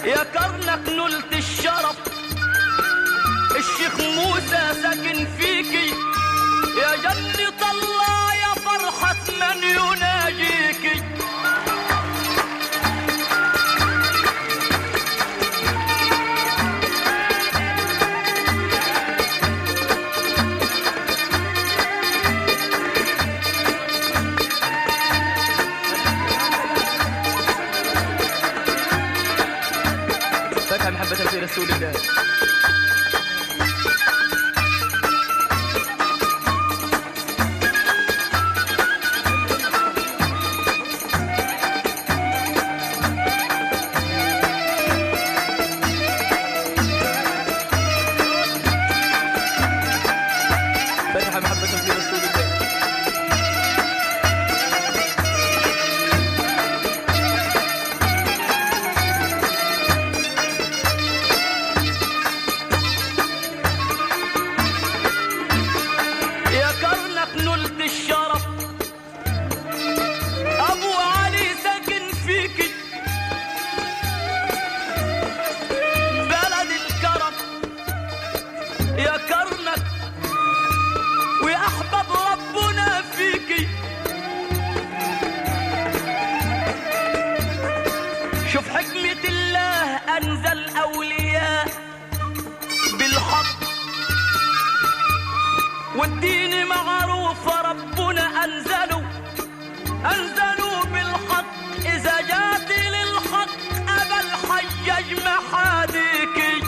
يا كرنك نلت الشرف الشيخ موسى ساكن فيكي يا جنة الله يا فرحة من يناجيكي فتح محبة في رسول الله فتح محبة في رسول الله يا كرنك نلت الشرف ابو علي ساكن فيكي بلد الكرم يا كرنك ويحبب ربنا فيكي شوف حكمة الله أنزل أولياء بالحق والدين معروف ربنا أنزلوا أنزلوا بالحق إذا جات للحق أبا الحجاج محاديكي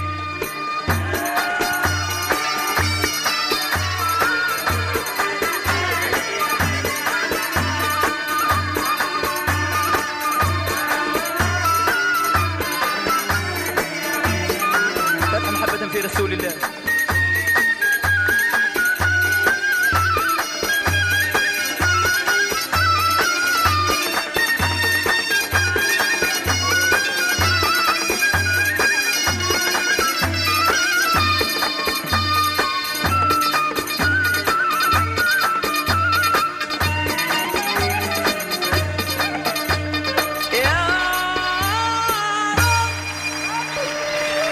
فتح محبة في رسول الله يا رب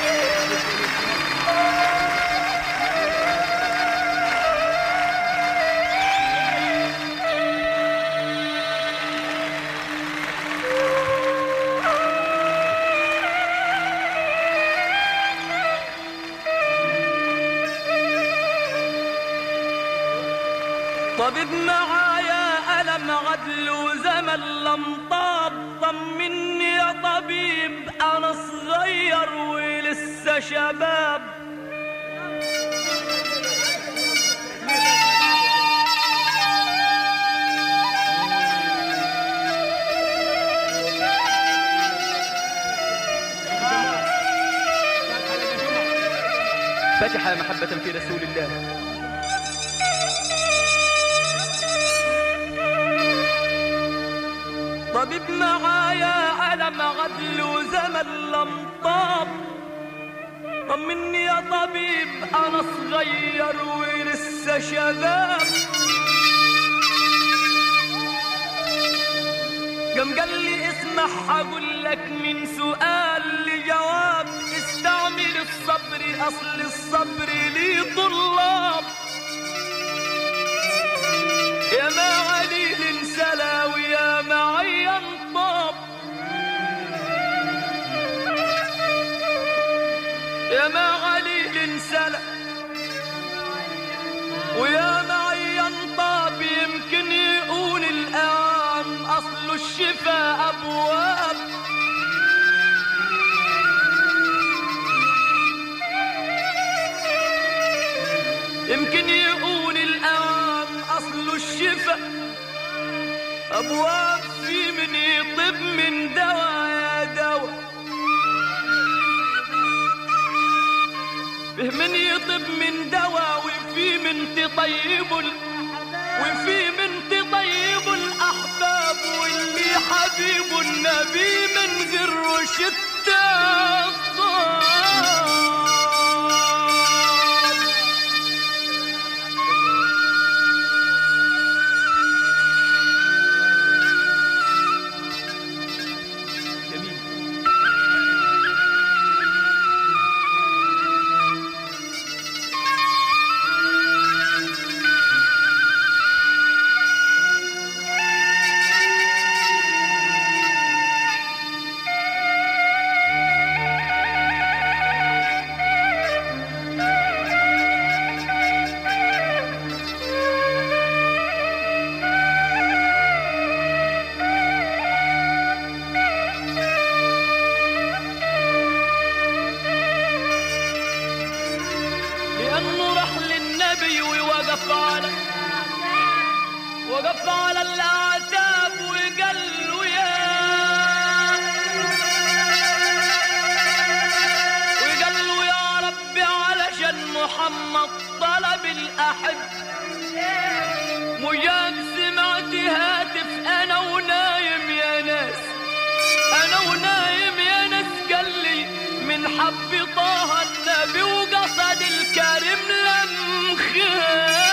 طبيب معايا ألم غدل وزمن لم طاب طمني يا طبيب أنا صغير ولسه شباب فتح محبة في رسول الله طبيب معايا ألم غدل وزمن لم طاب طمني يا طبيب أنا صغير ولسه شباب قام قال لي اسمح هقول لك من سؤال لجواب استعمل الصبر أصل الصبر لي طلاب يا ما عليل سلا ويا معين طاب يا ما عليل سلا ويا معين طاب يمكن يقول الآن أصل الشفاء أبواب يمكن يقول الآن أصل الشفاء أبواب في من يطب من دواء يا دواء فيه من يطب من دواء وفي من تطيب ال... وفي من تطيب الأحباب واللي حبيب النبي من غير رشدة جميل وقف على وقف على الأعتاب وقال له يا وقال له يا ربي علشان محمد طلب الأحب وياك سمعت هاتف أنا ونايم يا ناس أنا ونايم يا ناس قال لي من حب طه النبي وقصد الكريم لم خاب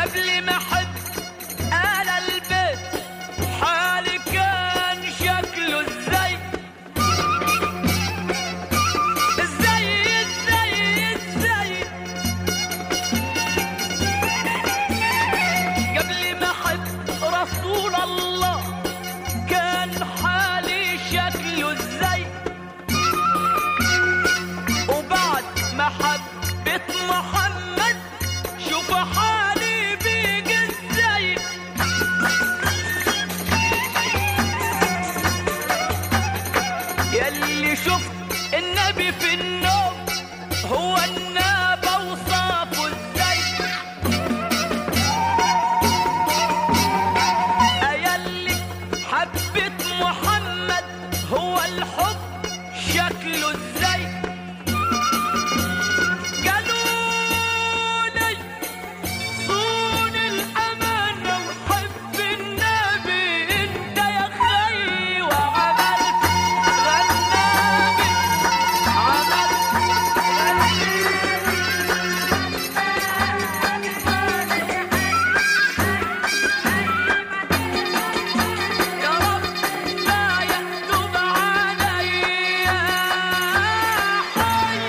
قبل ما احب اهل البيت حالي كان شكله ازاي ازاي ازاي ازاي قبل ما احب رسول الله كان حالي شكله ازاي وبعد ما حبيت محمد شوف حالي بيك ازاي يلي شفت النبي في النوم هو النبى وصافه ازاي يلي حبيت محمد هو الحب شكله ازاي قالوا لي صون الأمانة وحب النبي انت يا خي وعملت غنامي عملت يا رب لا يكتب علي حي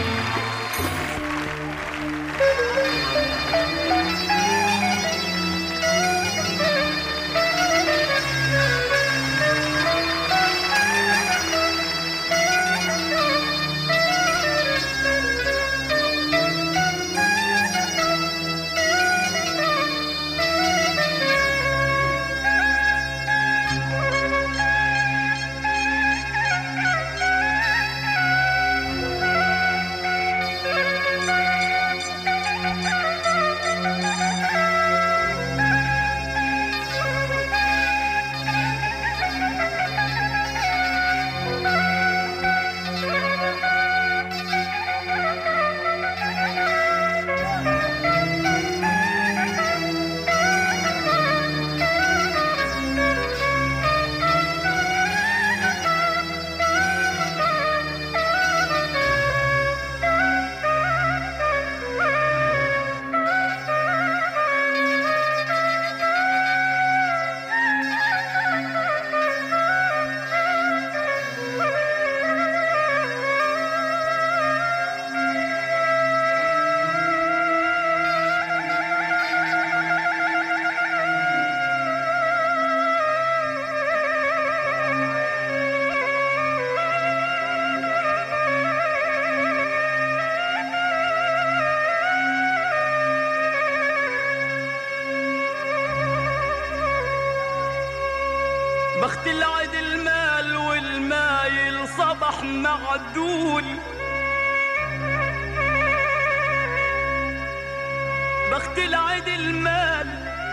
بخت العد المال والمايل صبح معدول بخت العد المال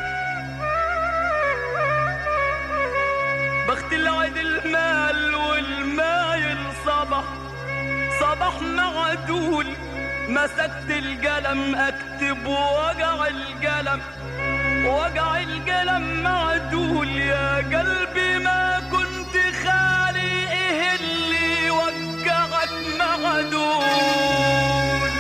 بخت العد المال والمايل صبح صبح معدول مسكت القلم اكتب وجع القلم وجع القلم معدول يا قلبي ما كنت خالي ايه اللي وجعك معدول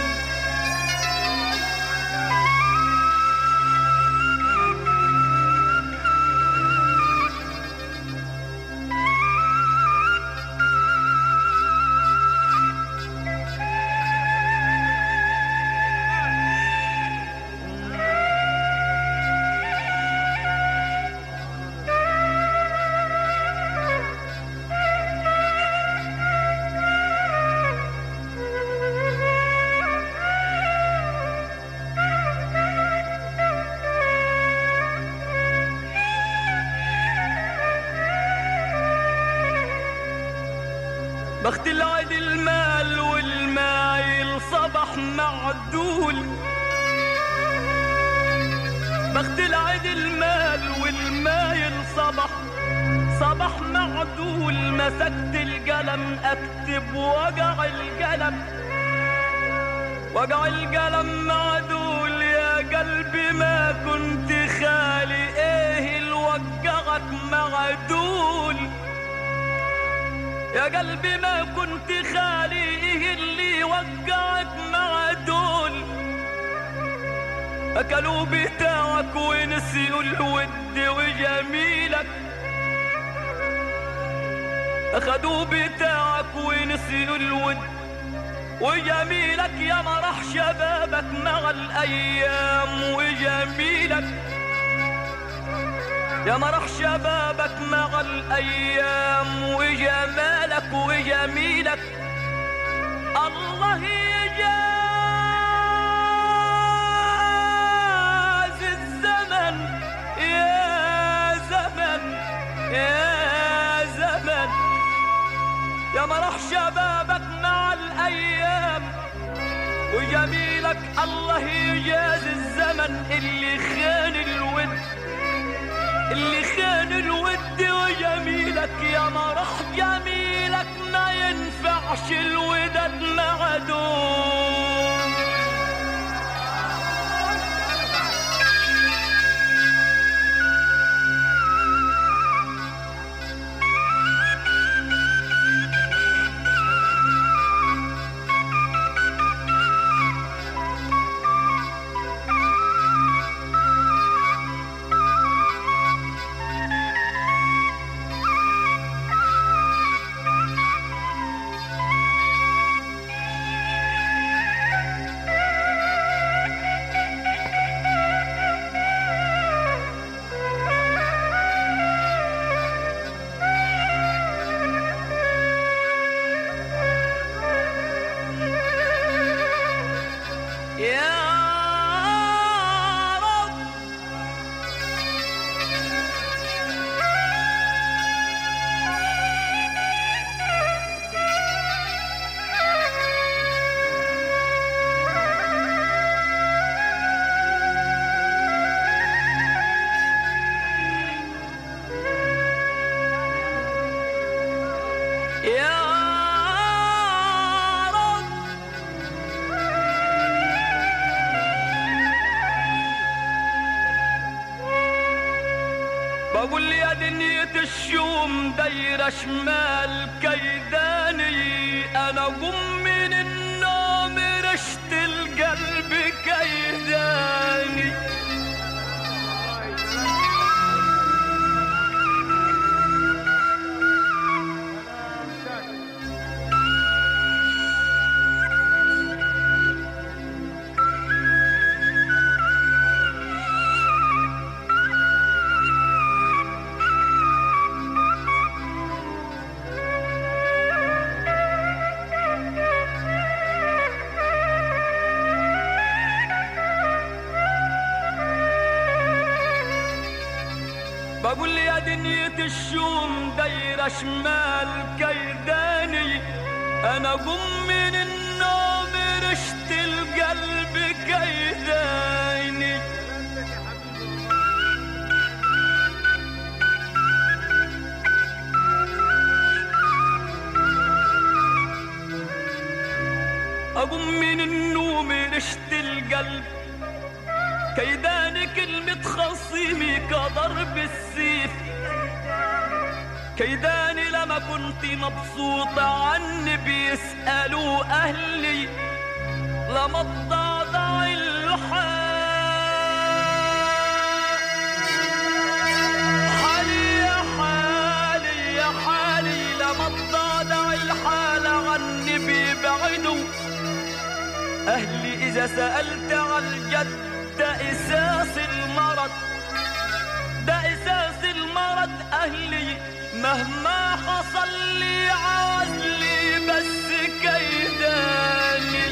بخت العيد المال والمايل صبح معدول بخت العيد المال والمايل صبح صبح معدول مسكت القلم اكتب وجع القلم وجع القلم معدول يا قلبي ما كنت خالي ايه اللي وجعك معدول يا قلبي ما كنت خالي ايه اللي وقعك مع دول أكلوا بتاعك ونسيوا الود وجميلك أخدوا بتاعك ونسيوا الود وجميلك يا مرح شبابك مع الأيام وجميلك يا مرح شبابك مع الأيام وجمالك وجميلك الله يجاز الزمن يا زمن يا زمن يا مرح شبابك مع الأيام وجميلك الله يجاز الزمن اللي خان الود اللي خان الود وجميلك يا مرح جميلك ما ينفعش الوداد معدوم يا رب يا رب بقول لي يا دنيا الشوم دايرة شمال كيداني انا قم من النوم رشت القلب كيداني بقول لي يا دنيا الشوم دايرة شمال كيداني انا قم من النوم رشت القلب كيداني اقوم من النوم رشت القلب كيداني كلمة خصيمي كضرب السيف كيداني لما كنت مبسوطة عني بيسألوا أهلي لما تضعضع اللحى حالي يا حالي يا حالي لما تضعضع الحالة عني بيبعدوا أهلي إذا سألت عن الجد ده إساس المرض ده إساس المرض أهلي مهما حصل لي عزلي بس كيداني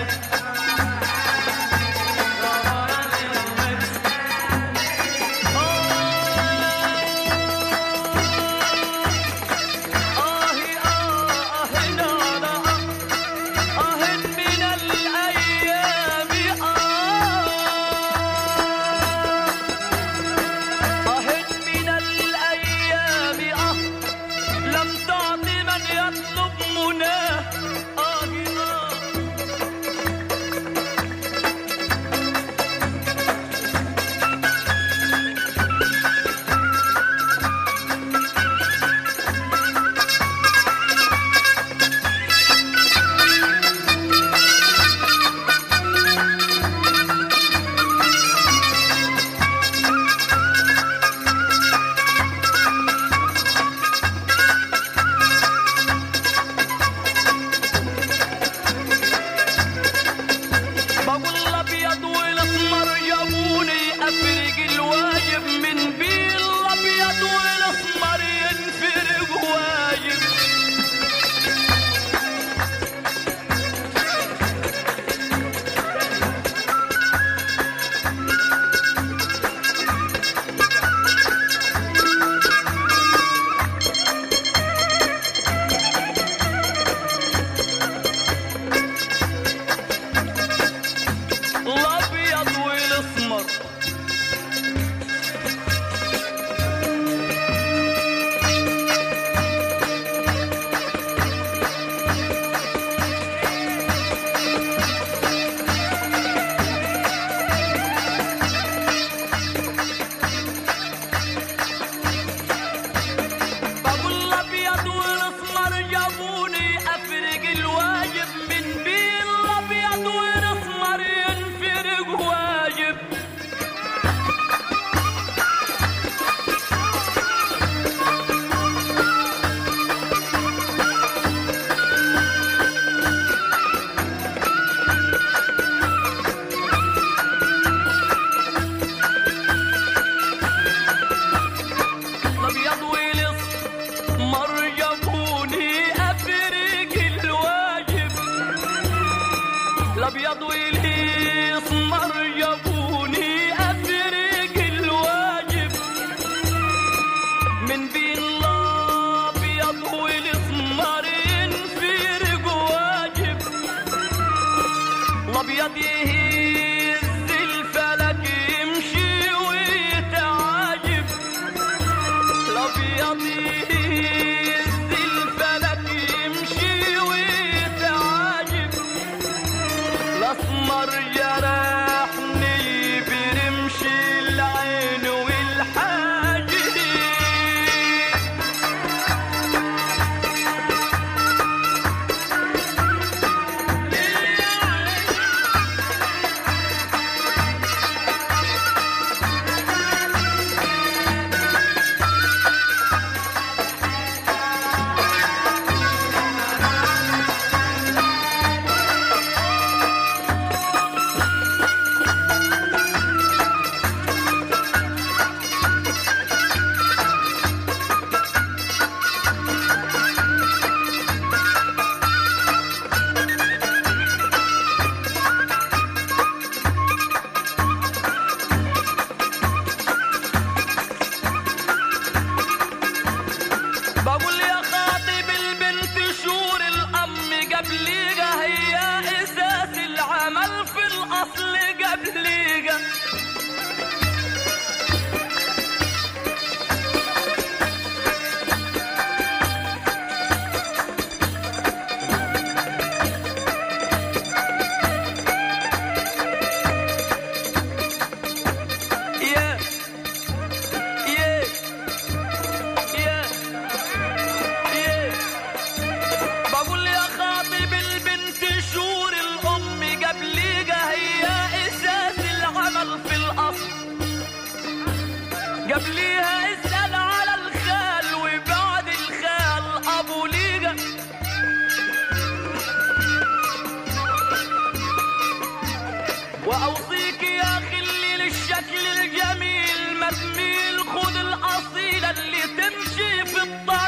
الابيض والاسمر جابوني افرق الواجب من بين الابيض والاسمر ينفرق واجب الابيض يهز الفلك يمشي ويتعاجب الابيض يهز الفلك يمشي ويتعاجب الاسمر جرحني برمش العين والحاجب بقول يا خاطب البنت شور الأم قبليقة هي أساس العمل في الأصل قبليقة Yeah. Yeah. Yeah. Yeah. بقول يا خاطب البنت شور الأم قبليقة هي أساس العمل في الأصل قبليها اسأل على الخال وبعد الخال أبو ليقة وأوصيك يا خلي للشكل الجميل ما تميل خذ الأصيلة اللي تمشي في الطريق